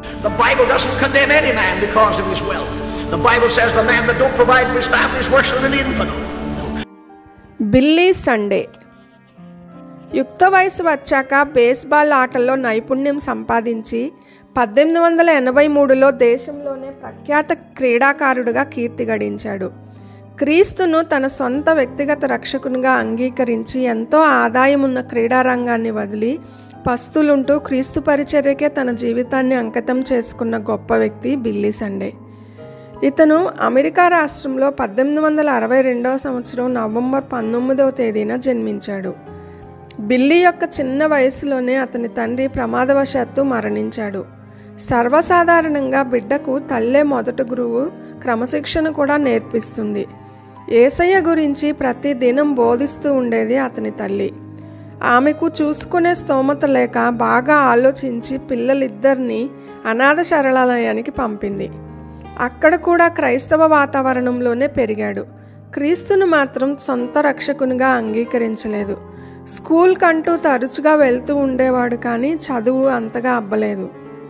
The Bible doesn't condemn any man because of his wealth. The Bible says the man that don't provide for his family is worse than an infidel. Billy Sunday యుక్త వయసు వచ్చాక baseball ఆటల్లో నైపుణ్యం సంపాదించి పద్దెనిమిది వందల ఎనభై మూడులో దేశంలోనే ప్రఖ్యాత క్రీడాకారుడిగా కీర్తి గడించాడు క్రీస్తును తన సొంత వ్యక్తిగత రక్షకునిగా అంగీకరించి ఎంతో ఆదాయం ఉన్న క్రీడారంగాన్ని వదిలి పస్తులుంటూ క్రీస్తు పరిచర్యకే తన జీవితాన్ని అంకితం చేసుకున్న గొప్ప వ్యక్తి బిల్లీ సండే ఇతను అమెరికా రాష్ట్రంలో పద్దెనిమిది వందల అరవై రెండవ సంవత్సరం నవంబర్ పంతొమ్మిదవ తేదీన జన్మించాడు బిల్లీ యొక్క చిన్న వయసులోనే అతని తండ్రి ప్రమాదవశాత్తు మరణించాడు సర్వసాధారణంగా బిడ్డకు తల్లే మొదటి గురువు క్రమశిక్షణ కూడా నేర్పిస్తుంది ఏసయ్య గురించి ప్రతి దినం బోధిస్తూ ఉండేది అతని తల్లి ఆమెకు చూసుకునే స్తోమత లేక బాగా ఆలోచించి పిల్లలిద్దరినీ అనాథ శరణాలయానికి పంపింది అక్కడ కూడా క్రైస్తవ వాతావరణంలోనే పెరిగాడు క్రీస్తును మాత్రం సొంత రక్షకునిగా అంగీకరించలేదు స్కూల్ కంటూ తరచుగా వెళ్తూ ఉండేవాడు కానీ చదువు అంతగా అబ్బలేదు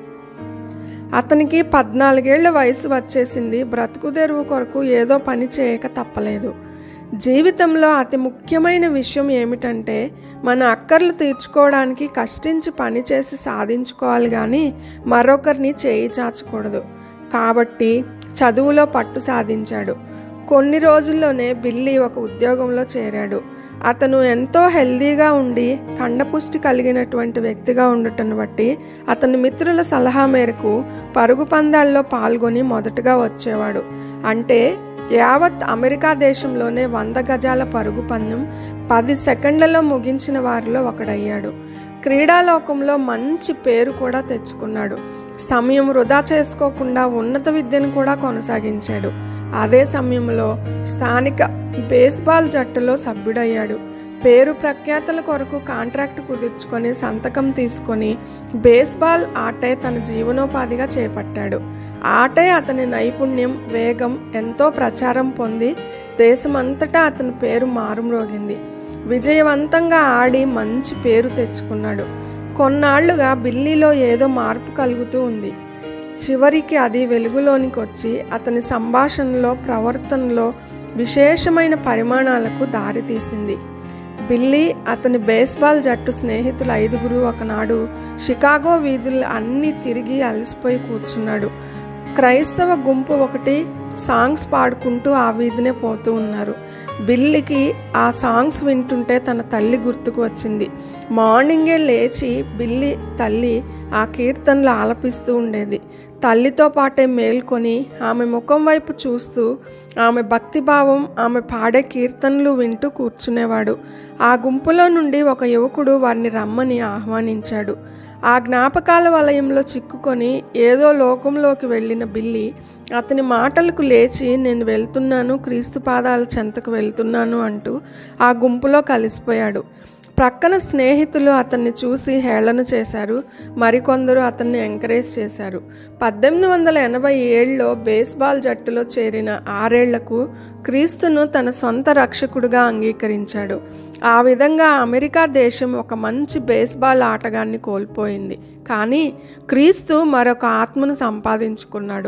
అతనికి పద్నాలుగేళ్ల వయసు వచ్చేసింది బ్రతుకు తెరువు కొరకు ఏదో పని చేయక తప్పలేదు జీవితంలో అతి ముఖ్యమైన విషయం ఏమిటంటే మన అక్కర్లు తీర్చుకోవడానికి కష్టించి పని చేసి సాధించుకోవాలి కానీ మరొకరిని చేయి చాచకూడదు కాబట్టి చదువులో పట్టు సాధించాడు కొన్ని రోజుల్లోనే బిల్లీ ఒక ఉద్యోగంలో చేరాడు అతను ఎంతో హెల్దీగా ఉండి కండపుష్టి కలిగినటువంటి వ్యక్తిగా ఉండటం బట్టి అతని మిత్రుల సలహా మేరకు పరుగు పందాల్లో పాల్గొని మొదటగా వచ్చేవాడు అంటే యావత్ అమెరికా దేశంలోనే వంద గజాల పరుగు పందెం పది సెకండ్లలో ముగించిన వారిలో ఒకడయ్యాడు క్రీడాలోకంలో మంచి పేరు కూడా తెచ్చుకున్నాడు సమయం వృధా చేసుకోకుండా ఉన్నత విద్యను కూడా కొనసాగించాడు అదే సమయంలో స్థానిక బేస్బాల్ జట్టులో సభ్యుడయ్యాడు పేరు ప్రఖ్యాతల కొరకు కాంట్రాక్ట్ కుదుర్చుకొని సంతకం తీసుకొని బేస్బాల్ ఆటే తన జీవనోపాధిగా చేపట్టాడు ఆటే అతని నైపుణ్యం వేగం ఎంతో ప్రచారం పొంది దేశమంతటా అతని పేరు మారుమ్రోగింది విజయవంతంగా ఆడి మంచి పేరు తెచ్చుకున్నాడు కొన్నాళ్లుగా బిల్లీలో ఏదో మార్పు కలుగుతూ ఉంది చివరికి అది వెలుగులోనికి వచ్చి అతని సంభాషణలో ప్రవర్తనలో విశేషమైన పరిమాణాలకు దారితీసింది బిల్లీ అతని బేస్బాల్ జట్టు స్నేహితులు ఐదుగురు ఒకనాడు షికాగో వీధులు అన్నీ తిరిగి అలసిపోయి కూర్చున్నాడు క్రైస్తవ గుంపు ఒకటి సాంగ్స్ పాడుకుంటూ ఆ వీధినే పోతూ ఉన్నారు బిల్లికి ఆ సాంగ్స్ వింటుంటే తన తల్లి గుర్తుకు వచ్చింది మార్నింగే లేచి బిల్లి తల్లి ఆ కీర్తనలు ఆలపిస్తూ ఉండేది తల్లితో పాటే మేల్కొని ఆమె ముఖం వైపు చూస్తూ ఆమె భక్తిభావం ఆమె పాడే కీర్తనలు వింటూ కూర్చునేవాడు ఆ గుంపులో నుండి ఒక యువకుడు వారిని రమ్మని ఆహ్వానించాడు ఆ జ్ఞాపకాల వలయంలో చిక్కుకొని ఏదో లోకంలోకి వెళ్ళిన బిల్లి అతని మాటలకు లేచి నేను వెళ్తున్నాను క్రీస్తు పాదాల చెంతకు వెళ్తున్నాను అంటూ ఆ గుంపులో కలిసిపోయాడు ప్రక్కన స్నేహితులు అతన్ని చూసి హేళన చేశారు మరికొందరు అతన్ని ఎంకరేజ్ చేశారు పద్దెనిమిది వందల ఎనభై ఏళ్ళలో బేస్బాల్ జట్టులో చేరిన ఆరేళ్లకు క్రీస్తును తన సొంత రక్షకుడుగా అంగీకరించాడు ఆ విధంగా అమెరికా దేశం ఒక మంచి బేస్బాల్ ఆటగాన్ని కోల్పోయింది కానీ క్రీస్తు మరొక ఆత్మను సంపాదించుకున్నాడు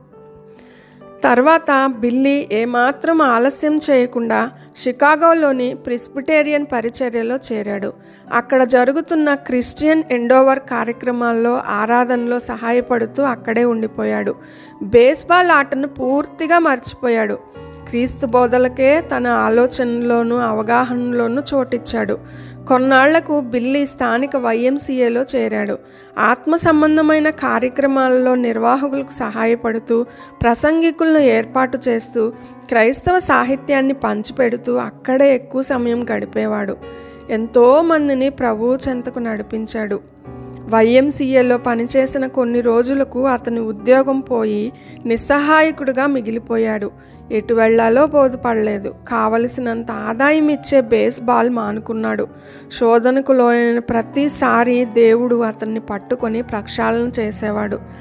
తర్వాత బిల్లీ ఏమాత్రం ఆలస్యం చేయకుండా షికాగోలోని ప్రిస్బిటేరియన్ పరిచర్యలో చేరాడు అక్కడ జరుగుతున్న క్రిస్టియన్ ఎండోవర్ కార్యక్రమాల్లో ఆరాధనలో సహాయపడుతూ అక్కడే ఉండిపోయాడు బేస్బాల్ ఆటను పూర్తిగా మర్చిపోయాడు క్రీస్తు బోధలకే తన ఆలోచనలోనూ అవగాహనలోనూ చోటిచ్చాడు కొన్నాళ్లకు బిల్లీ స్థానిక వైఎంసీఏలో చేరాడు ఆత్మ సంబంధమైన కార్యక్రమాలలో నిర్వాహకులకు సహాయపడుతూ ప్రసంగికులను ఏర్పాటు చేస్తూ క్రైస్తవ సాహిత్యాన్ని పంచిపెడుతూ అక్కడే ఎక్కువ సమయం గడిపేవాడు ఎంతో మందిని ప్రభువు చెంతకు నడిపించాడు వైఎంసీఏలో పనిచేసిన కొన్ని రోజులకు అతని ఉద్యోగం పోయి నిస్సహాయకుడిగా మిగిలిపోయాడు ఎటు వెళ్లాలో బోధపడలేదు కావలసినంత ఆదాయం ఇచ్చే బేస్ బాల్ మానుకున్నాడు శోధనకు లోనైన ప్రతిసారి దేవుడు అతన్ని పట్టుకొని ప్రక్షాళన చేసేవాడు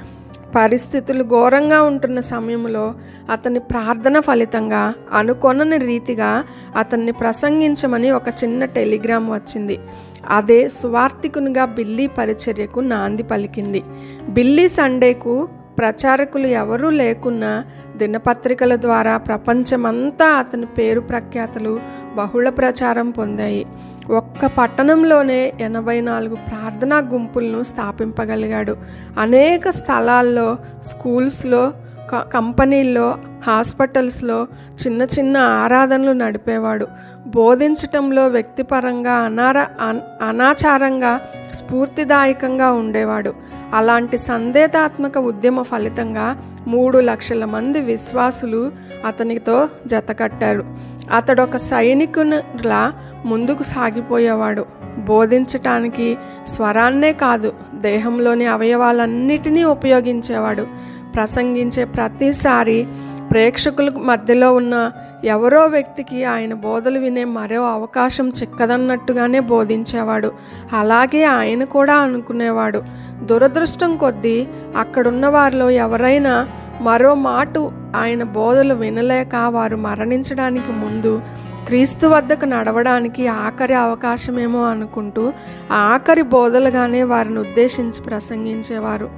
పరిస్థితులు ఘోరంగా ఉంటున్న సమయంలో అతని ప్రార్థన ఫలితంగా అనుకొనని రీతిగా అతన్ని ప్రసంగించమని ఒక చిన్న టెలిగ్రామ్ వచ్చింది అదే సువార్థికునిగా బిల్లీ పరిచర్యకు నాంది పలికింది బిల్లీ సండేకు ప్రచారకులు ఎవరూ లేకున్నా దినపత్రికల ద్వారా ప్రపంచమంతా అతని పేరు ప్రఖ్యాతులు బహుళ ప్రచారం పొందాయి ఒక్క పట్టణంలోనే ఎనభై నాలుగు ప్రార్థనా గుంపులను స్థాపింపగలిగాడు అనేక స్థలాల్లో స్కూల్స్లో క- కంపెనీల్లో హాస్పిటల్స్లో చిన్న చిన్న ఆరాధనలు నడిపేవాడు బోధించటంలో వ్యక్తిపరంగా అనార అన్- అనాచారంగా స్ఫూర్తిదాయకంగా ఉండేవాడు అలాంటి సందేహాత్మక ఉద్యమ ఫలితంగా మూడు లక్షల మంది విశ్వాసులు అతనితో జతకట్టారు అతడు ఒక సైనికునిలా ముందుకు సాగిపోయేవాడు బోధించటానికి స్వరాన్నే కాదు దేహంలోని అవయవాలన్నిటినీ ఉపయోగించేవాడు ప్రసంగించే ప్రతిసారి ప్రేక్షకుల మధ్యలో ఉన్న ఎవరో వ్యక్తికి ఆయన బోధలు వినే మరో అవకాశం చిక్కదన్నట్టుగానే బోధించేవాడు అలాగే ఆయన కూడా అనుకునేవాడు దురదృష్టం కొద్దీ అక్కడున్న వారిలో ఎవరైనా మరో మాటు ఆయన బోధలు వినలేక వారు మరణించడానికి ముందు క్రీస్తు వద్దకు నడవడానికి ఆఖరి అవకాశమేమో అనుకుంటూ ఆ ఆఖరి బోధలుగానే వారిని ఉద్దేశించి ప్రసంగించేవారు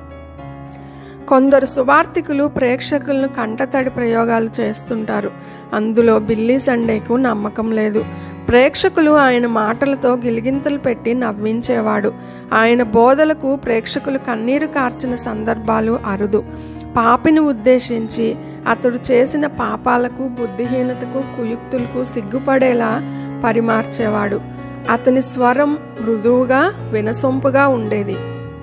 కొందరు సువార్థికులు ప్రేక్షకులను కంటతడి ప్రయోగాలు చేస్తుంటారు అందులో బిల్లీ సండేకు నమ్మకం లేదు ప్రేక్షకులు ఆయన మాటలతో గిలిగింతలు పెట్టి నవ్వించేవాడు ఆయన బోధలకు ప్రేక్షకులు కన్నీరు కార్చిన సందర్భాలు అరుదు పాపిని ఉద్దేశించి అతడు చేసిన పాపాలకు బుద్ధిహీనతకు కుయుక్తులకు సిగ్గుపడేలా పరిమార్చేవాడు అతని స్వరం మృదువుగా వినసొంపుగా ఉండేది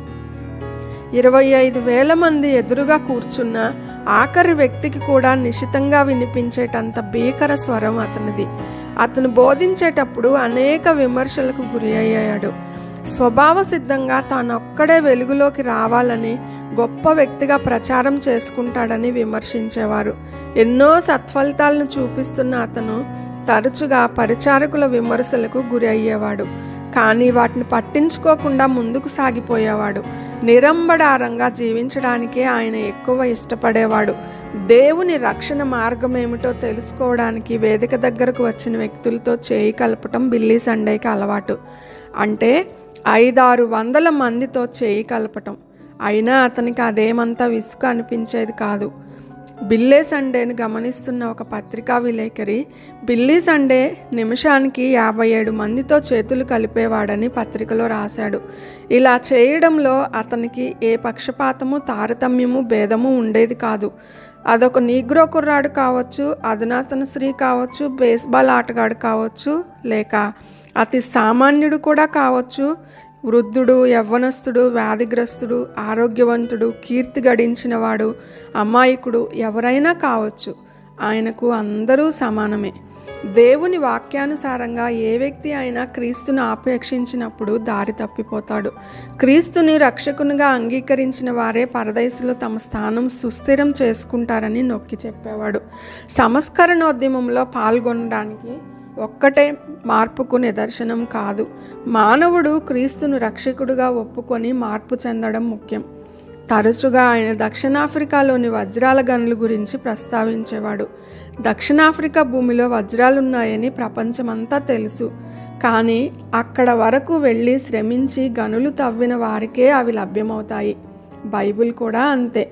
ఇరవై ఐదు వేల మంది ఎదురుగా కూర్చున్న ఆఖరి వ్యక్తికి కూడా నిశితంగా వినిపించేటంత భీకర స్వరం అతనిది అతను బోధించేటప్పుడు అనేక విమర్శలకు గురి అయ్యాడు స్వభావ సిద్ధంగా తానొక్కడే వెలుగులోకి రావాలని గొప్ప వ్యక్తిగా ప్రచారం చేసుకుంటాడని విమర్శించేవారు ఎన్నో సత్ఫలితాలను చూపిస్తున్న అతను తరచుగా పరిచారకుల విమర్శలకు గురి అయ్యేవాడు కానీ వాటిని పట్టించుకోకుండా ముందుకు సాగిపోయేవాడు నిరంబడారంగా జీవించడానికే ఆయన ఎక్కువ ఇష్టపడేవాడు దేవుని రక్షణ మార్గం ఏమిటో తెలుసుకోవడానికి వేదిక దగ్గరకు వచ్చిన వ్యక్తులతో చేయి కలపటం బిల్లీ సండేకి అలవాటు అంటే ఐదారు వందల మందితో చేయి కలపటం అయినా అతనికి అదేమంతా విసుగు అనిపించేది కాదు బిల్లే సండేని గమనిస్తున్న ఒక పత్రికా విలేకరి బిల్లీ సండే నిమిషానికి యాభై ఏడు మందితో చేతులు కలిపేవాడని పత్రికలో రాశాడు ఇలా చేయడంలో అతనికి ఏ పక్షపాతము తారతమ్యము భేదము ఉండేది కాదు అదొక నీగ్రో కుర్రాడు కావచ్చు అధునాసన స్త్రీ కావచ్చు బేస్బాల్ ఆటగాడు కావచ్చు లేక అతి సామాన్యుడు కూడా కావచ్చు వృద్ధుడు యవ్వనస్తుడు వ్యాధిగ్రస్తుడు ఆరోగ్యవంతుడు కీర్తి గడించినవాడు అమాయకుడు ఎవరైనా కావచ్చు ఆయనకు అందరూ సమానమే దేవుని వాక్యానుసారంగా ఏ వ్యక్తి అయినా క్రీస్తును ఆపేక్షించినప్పుడు దారి తప్పిపోతాడు క్రీస్తుని రక్షకునిగా అంగీకరించిన వారే పరదేశంలో తమ స్థానం సుస్థిరం చేసుకుంటారని నొక్కి చెప్పేవాడు సంస్కరణోద్యమంలో పాల్గొనడానికి ఒక్కటే మార్పుకు నిదర్శనం కాదు మానవుడు క్రీస్తును రక్షకుడుగా ఒప్పుకొని మార్పు చెందడం ముఖ్యం తరచుగా ఆయన దక్షిణాఫ్రికాలోని వజ్రాల గనుల గురించి ప్రస్తావించేవాడు దక్షిణాఫ్రికా భూమిలో వజ్రాలున్నాయని ప్రపంచమంతా తెలుసు కానీ అక్కడ వరకు వెళ్ళి శ్రమించి గనులు తవ్విన వారికే అవి లభ్యమవుతాయి బైబిల్ కూడా అంతే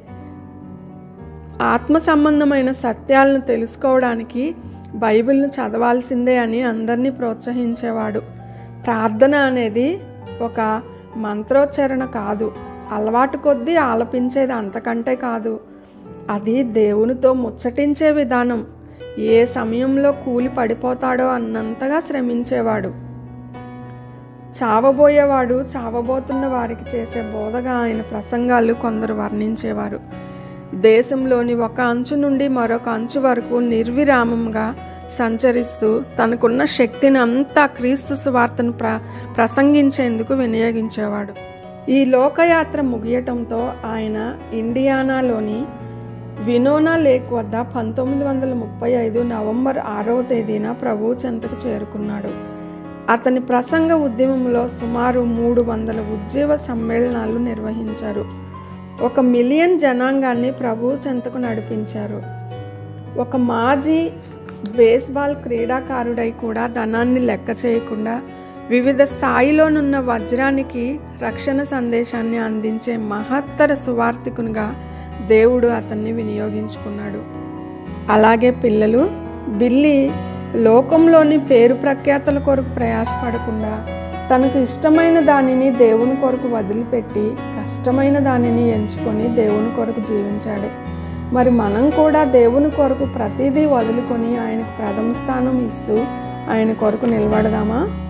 ఆత్మ సంబంధమైన సత్యాలను తెలుసుకోవడానికి బైబిల్ను చదవాల్సిందే అని అందరినీ ప్రోత్సహించేవాడు ప్రార్థన అనేది ఒక మంత్రోచ్చారణ కాదు అలవాటు కొద్దీ ఆలపించేది అంతకంటే కాదు అది దేవునితో ముచ్చటించే విధానం ఏ సమయంలో కూలి పడిపోతాడో అన్నంతగా శ్రమించేవాడు చావబోయేవాడు చావబోతున్న వారికి చేసే బోధగా ఆయన ప్రసంగాలు కొందరు వర్ణించేవారు దేశంలోని ఒక అంచు నుండి మరొక అంచు వరకు నిర్విరామంగా సంచరిస్తూ తనకున్న శక్తిని అంతా క్రీస్తు సువార్తను ప్ర ప్రసంగించేందుకు వినియోగించేవాడు ఈ లోకయాత్ర ముగియటంతో ఆయన ఇండియానాలోని వినోనా లేక్ వద్ద పంతొమ్మిది వందల ముప్పై ఐదు నవంబర్ ఆరవ తేదీన ప్రభు చెంతకు చేరుకున్నాడు అతని ప్రసంగ ఉద్యమంలో సుమారు మూడు వందల ఉద్యోగ సమ్మేళనాలు నిర్వహించారు ఒక మిలియన్ జనాంగాన్ని ప్రభు చెంతకు నడిపించారు ఒక మాజీ బేస్బాల్ క్రీడాకారుడై కూడా ధనాన్ని లెక్క చేయకుండా వివిధ స్థాయిలోనున్న వజ్రానికి రక్షణ సందేశాన్ని అందించే మహత్తర సువార్థికునిగా దేవుడు అతన్ని వినియోగించుకున్నాడు అలాగే పిల్లలు బిల్లి లోకంలోని పేరు ప్రఖ్యాతల కొరకు ప్రయాసపడకుండా తనకు ఇష్టమైన దానిని దేవుని కొరకు వదిలిపెట్టి కష్టమైన దానిని ఎంచుకొని దేవుని కొరకు జీవించాడు మరి మనం కూడా దేవుని కొరకు ప్రతిదీ వదులుకొని ఆయనకు ప్రథమ స్థానం ఇస్తూ ఆయన కొరకు నిలబడదామా